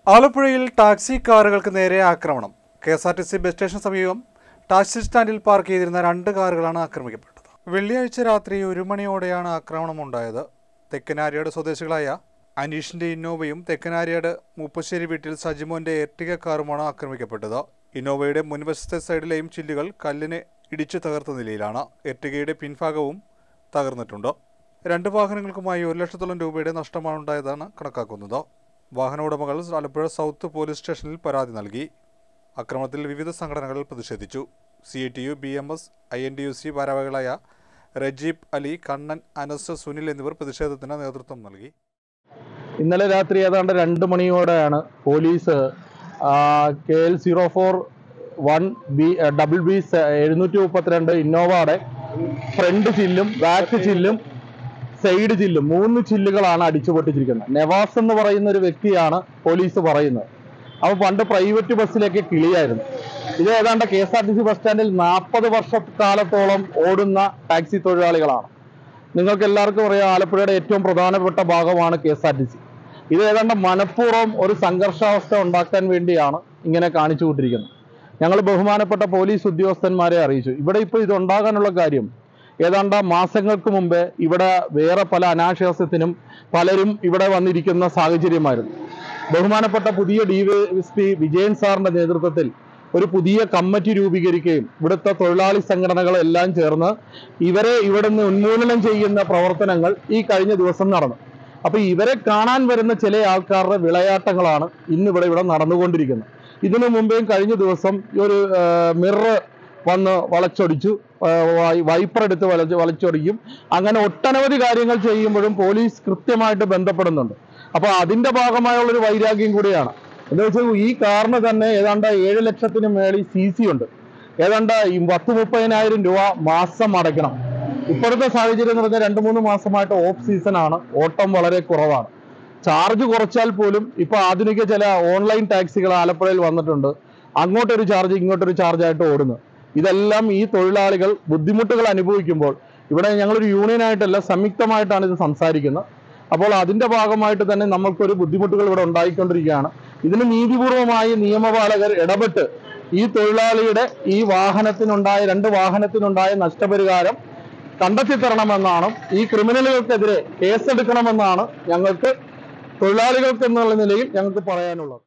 ആലപ്പുഴയിൽ ടാക്സി കാറുകൾക്ക് നേരെ ആക്രമണം K S R T C bus station സമീപം ടാക്സി സ്റ്റാൻഡിൽ പാർക്ക് ചെയ്തിരുന്ന രണ്ട് കാറുകളാണ് ആക്രമിക്കപ്പെട്ടത് വെള്ളിയാഴ്ച രാത്രി ഒരു മണിയോടെയാണ് ആക്രമണം ഉണ്ടായത് തെക്കനാരിയാട് സ്വദേശികളായ അനീഷിന്റെ ഇന്നോവയും തെക്കനാരിയാട് മുപ്പശ്ശേരി വീട്ടിൽ സജിമോന്റെ എർട്ടിക കാറുമാണ് ആക്രമിക്കപ്പെട്ടത് ഇന്നോവയുടെ മുൻവശത്തെ സൈഡിലെയും ചില്ലുകൾ കല്ലിന് ഇടിച്ചു തകർത്ത നിലയിലാണ് എർട്ടികയുടെ പിൻഭാഗവും തകർന്നിട്ടുണ്ട് രണ്ട് വാഹനങ്ങൾക്കുമായി ഒരു ലക്ഷത്തോളം രൂപയുടെ നഷ്ടമാണ് ഉണ്ടായതാണ് കണക്കാക്കുന്നത് വാഹന ഉടമകൾ ആലപ്പുഴ സൗത്ത് പോലീസ് സ്റ്റേഷനിൽ പരാതി നൽകി ആക്രമണത്തിൽ വിവിധ സംഘടനകൾ പ്രതിഷേധിച്ചു C I T U B M S I N T U C ഭാരവാഹികളായ റജീബ് അലി കണ്ണൻ അനസ് സുനിൽ എന്നിവർ പ്രതിഷേധത്തിന് നേതൃത്വം നൽകി ഇന്നലെ രാത്രി ഏതാണ്ട് രണ്ട് മണിയോടെയാണ് police K L zero four one B double B എഴുന്നൂറ്റി മുപ്പത്തിരണ്ട് ഇന്നോവയുടെ ഫ്രണ്ട് ചില്ലും ബാക്ക് ചില്ലും സൈഡ് ചില്ലും മൂന്ന് ചില്ലുകളാണ് അടിച്ചു പൊട്ടിച്ചിരിക്കുന്നത് നവാസ് എന്ന് പറയുന്ന ഒരു വ്യക്തിയാണ് പോലീസ് പറയുന്നത് അവ പണ്ട് പ്രൈവറ്റ് ബസ്സിലേക്ക് കിളിയായിരുന്നു ഇത് ഏതാണ്ട് K S R T C bus സ്റ്റാൻഡിൽ നാൽപ്പത് വർഷക്കാലത്തോളം ഓടുന്ന ടാക്സി തൊഴിലാളികളാണ് നിങ്ങൾക്ക് എല്ലാവർക്കും അറിയാം ആലപ്പുഴയുടെ ഏറ്റവും പ്രധാനപ്പെട്ട ഭാഗമാണ് K S R T C ഇത് ഏതാണ്ട് മനഃപൂർവ്വം ഒരു സംഘർഷാവസ്ഥ ഉണ്ടാക്കാൻ വേണ്ടിയാണ് ഇങ്ങനെ കാണിച്ചു കൂട്ടിരിക്കുന്നത് ഞങ്ങൾ ബഹുമാനപ്പെട്ട പോലീസ് ഉദ്യോഗസ്ഥന്മാരെ അറിയിച്ചു ഇവിടെ ഇപ്പോൾ ഇത് ഉണ്ടാകാനുള്ള കാര്യം ഏതാണ്ട് മാസങ്ങൾക്ക് മുമ്പേ ഇവിടെ വേറെ പല അനാശാസ്യത്തിനും പലരും ഇവിടെ വന്നിരിക്കുന്ന സാഹചര്യമായിരുന്നു ബഹുമാനപ്പെട്ട പുതിയ ഡി എസ് പി വിജയൻ സാറിന്റെ നേതൃത്വത്തിൽ ഒരു പുതിയ കമ്മിറ്റി രൂപീകരിക്കുകയും ഇവിടുത്തെ തൊഴിലാളി സംഘടനകളെല്ലാം ചേർന്ന് ഇവരെ ഇവിടുന്ന് ഉന്മൂലനം ചെയ്യുന്ന പ്രവർത്തനങ്ങൾ ഈ കഴിഞ്ഞ ദിവസം നടന്നു അപ്പൊ ഇവരെ കാണാൻ വരുന്ന ചില ആൾക്കാരുടെ വിളയാട്ടങ്ങളാണ് ഇന്ന് ഇവിടെ ഇവിടെ നടന്നുകൊണ്ടിരിക്കുന്നത് ഇതിനു മുമ്പേയും കഴിഞ്ഞ ദിവസം ഈ ഒരു മിറർ വന്ന് വളച്ചൊടിച്ചു ആ, വൈ- വൈപ്പർ എടുത്ത് വളച്ച് വളച്ചൊടിക്കും അങ്ങനെ ഒട്ടനവധി കാര്യങ്ങൾ ചെയ്യുമ്പോഴും പോലീസ് കൃത്യമായിട്ട് ബന്ധപ്പെടുന്നുണ്ട് അപ്പൊ അതിന്റെ ഭാഗമായുള്ള ഒരു വൈരാഗ്യം കൂടിയാണ് എന്താ വെച്ചാൽ ഈ കാറിന് തന്നെ ഏതാണ്ട് ഏഴ് ലക്ഷത്തിന് മേളിൽ സി സി ഉണ്ട് ഏതാണ്ട് ഈ പത്ത് മുപ്പതിനായിരം രൂപ മാസം അടയ്ക്കണം ഇപ്പോഴത്തെ സാഹചര്യം എന്ന് പറഞ്ഞാൽ രണ്ട് മൂന്ന് മാസമായിട്ട് ഓഫ് സീസൺ ആണ് ഓട്ടം വളരെ കുറവാണ് ചാർജ് കുറച്ചാൽ പോലും ഇപ്പൊ ആധുനിക ചില ഓൺലൈൻ ടാക്സികൾ ആലപ്പുഴയിൽ വന്നിട്ടുണ്ട് അങ്ങോട്ടൊരു ചാർജ് ഇങ്ങോട്ടൊരു ചാർജ് ആയിട്ട് ഓടുന്നു ഇതെല്ലാം ഈ തൊഴിലാളികൾ ബുദ്ധിമുട്ടുകൾ അനുഭവിക്കുമ്പോൾ ഇവിടെ ഞങ്ങളൊരു യൂണിയനായിട്ടല്ല സംയുക്തമായിട്ടാണ് ഇത് സംസാരിക്കുന്നത് അപ്പോൾ അതിന്റെ ഭാഗമായിട്ട് തന്നെ നമ്മൾക്കൊരു ബുദ്ധിമുട്ടുകൾ ഇവിടെ ഉണ്ടായിക്കൊണ്ടിരിക്കുകയാണ് ഇതിന് നീതിപൂർവമായി നിയമപാലകർ ഇടപെട്ട് ഈ തൊഴിലാളിയുടെ ഈ വാഹനത്തിനുണ്ടായ രണ്ട് വാഹനത്തിനുണ്ടായ നഷ്ടപരിഹാരം കണ്ടെത്തി തരണമെന്നാണ് ഈ ക്രിമിനലുകൾക്കെതിരെ കേസെടുക്കണമെന്നാണ് ഞങ്ങൾക്ക് തൊഴിലാളികൾക്ക് എന്നുള്ള നിലയിൽ ഞങ്ങൾക്ക് പറയാനുള്ളത്